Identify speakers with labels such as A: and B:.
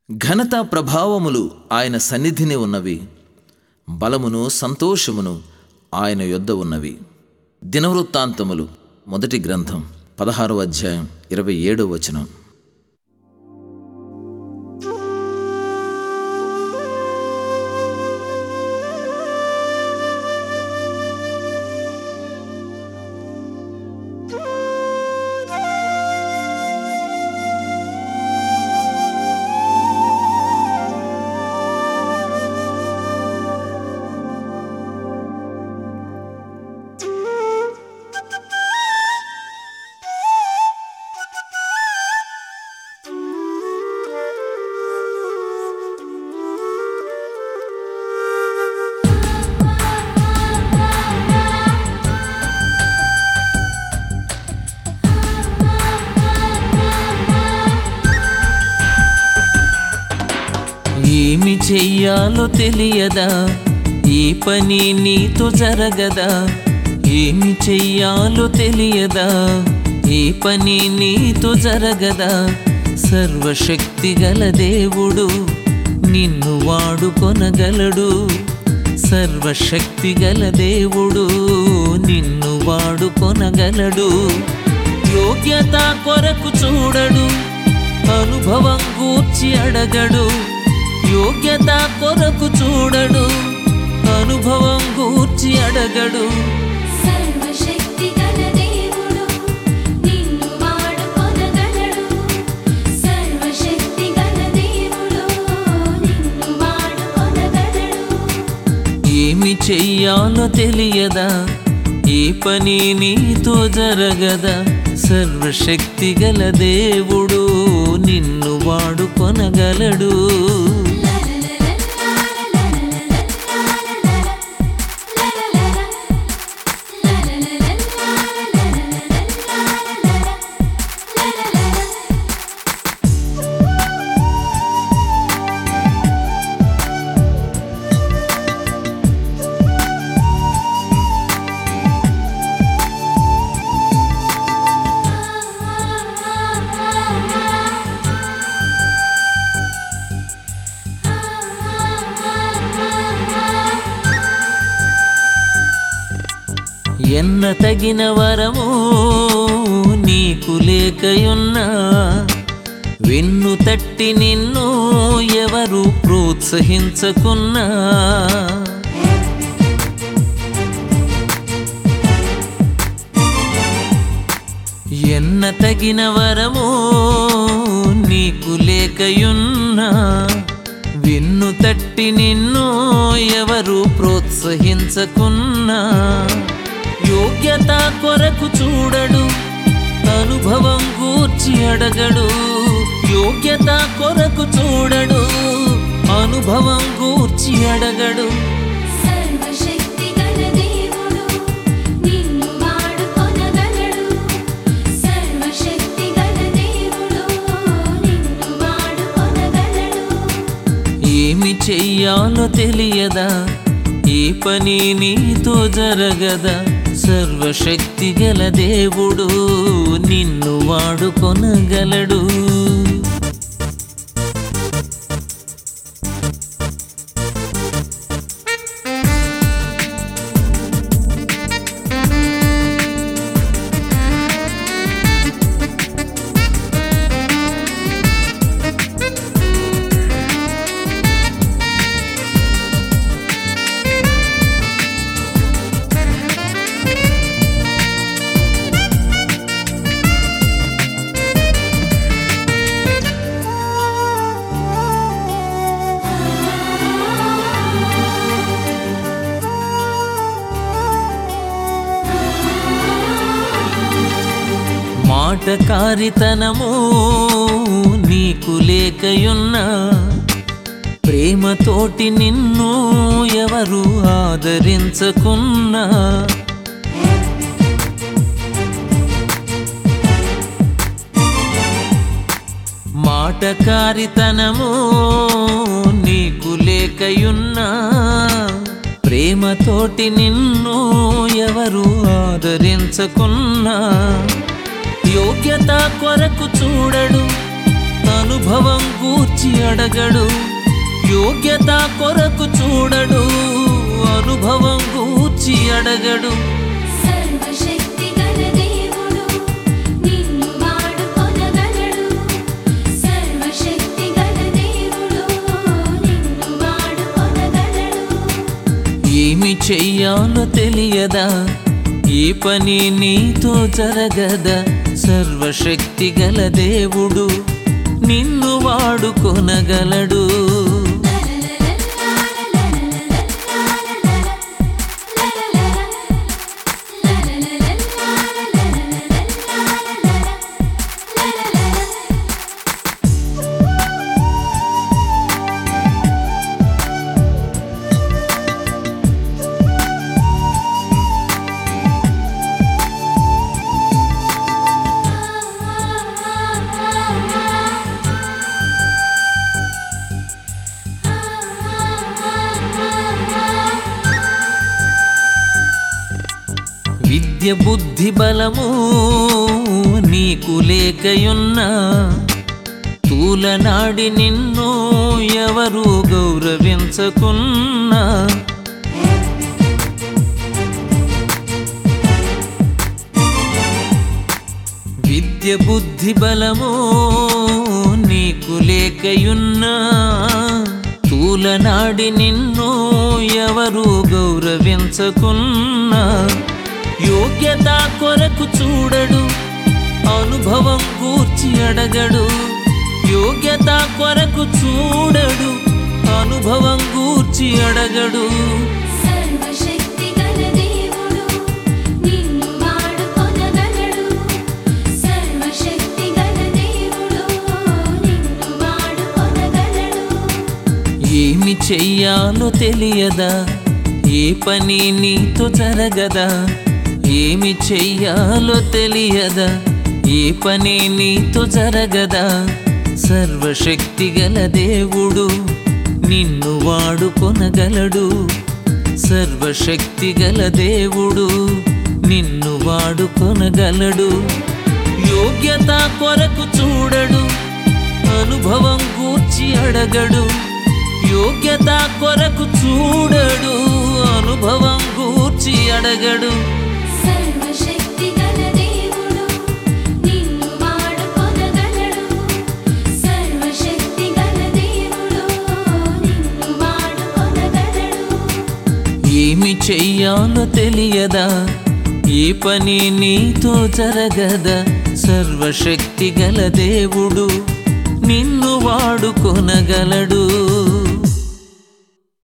A: ఘనత ప్రభావములు ఆయన సన్నిధిని ఉన్నవి బలమును సంతోషమును ఆయన యొద్ద ఉన్నవి దినవృత్తాంతములు మొదటి గ్రంథం పదహారవ అధ్యాయం ఇరవై ఏడవ వచనం
B: ఏమి చెయ్యాలో తెలియదా ఈ పని నీతో జరగదా ఏమి చెయ్యాలో తెలియదా ఈ పని నీతో జరగదా సర్వశక్తి గల దేవుడు నిన్ను వాడుకొనగలడు సర్వశక్తి గల దేవుడు నిన్ను వాడుకొనగలడు యోగ్యత కొరకు చూడడు అనుభవం గూర్చి అడగడు యోగ్యత కొరకు చూడడు అనుభవం గూర్చి అడగడు
C: సర్వశక్తి గల దేవుడు నిన్ను వాడుకొనగలడు సర్వశక్తి గల దేవుడు నిన్ను వాడుకొనగలడు
B: ఏమి చెయ్యాలో తెలియదా ఏ పని నీతో జరగదా సర్వశక్తి గల దేవుడు నిన్ను వాడుకొనగలడు ఎన్న తగిన వరము నీకు లేకయున్నా వెన్ను తట్టి నిన్ను ఎవరు ప్రోత్సహించకున్నా ఎన్న తగిన వరము నీకు లేకయున్నా విన్ను తట్టి నిన్ను ఎవరు ప్రోత్సహించకున్నా యోగ్యత కొరకు చూడడు అనుభవం గూర్చి అడగడు యోగ్యత కొరకు చూడడు అనుభవం గూర్చి అడగడు
C: సర్వశక్తి గల దేవుడు నిన్ను వాడుకొనగలడు సర్వశక్తి గల దేవుడు నిన్ను వాడుకొనగలడు
B: ఏమి చెయ్యాలో తెలియదా ఏ పని నీతో జరగదా సర్వశక్తి గల దేవుడు నిన్ను వాడుకొనగలడు మాటకారితనము నీకు లేకయున్నా ప్రేమతోటి నిన్ను ఎవరు ఆదరించకున్నా మాటకారితనము నీకు లేకయున్నా ప్రేమతోటి నిన్ను ఎవరు ఆదరించకున్నా యోగ్యత కొరకు చూడడు అనుభవం గూర్చి అడగడు యోగ్యత కొరకు చూడడు అనుభవం గూర్చి అడగడు
C: సర్వశక్తి గల దేవుడు నిన్ను వాడుకొనగలడు సర్వశక్తి గల దేవుడు నిన్ను వాడుకొనగలడు
B: ఏమి చెయ్యాలో తెలియదా ఏ పని నీతో జరగదా సర్వశక్తి గల దేవుడు నిన్ను వాడుకొనగలడు విద్య బుద్ధి బలము నీకు లేకయున్నా తూలనాడి నిన్ను ఎవరు గౌరవించకున్నా విద్య బుద్ధి బలము నీకు లేకయున్నా తూలనాడి నిన్ను ఎవరు గౌరవించకున్నా యోగ్యత కొరకు చూడడు అనుభవం గూర్చి అడగడు యోగ్యత కొరకు చూడడు అనుభవం గూర్చి అడగడు
C: సర్వశక్తి గల దేవుడు నిన్ను వాడుకొనగలడు సర్వశక్తి గల దేవుడు నిన్ను వాడుకొనగలడు
B: ఏమి చెయ్యాలో తెలియదా ఏ పని నీతో జరగదా ఏమి చెయ్యాలో తెలియదా ఏ పని నీతో జరగదా సర్వశక్తి గల దేవుడు నిన్ను వాడుకొనగలడు సర్వశక్తి గల దేవుడు నిన్ను వాడుకొనగలడు యోగ్యత కొరకు చూడడు అనుభవం గూర్చి అడగడు యోగ్యత కొరకు చూడడు అనుభవం గూర్చి అడగడు
C: సర్వశక్తి గల దేవుడు నిన్ను వాడుకొనగలడు సర్వశక్తి గల దేవుడు నిన్ను వాడుకొనగలడు
B: ఏమి చెయ్యాలో తెలియదా ఏ పని నీతో జరగదా సర్వశక్తి గల దేవుడు నిన్ను వాడుకొనగలడు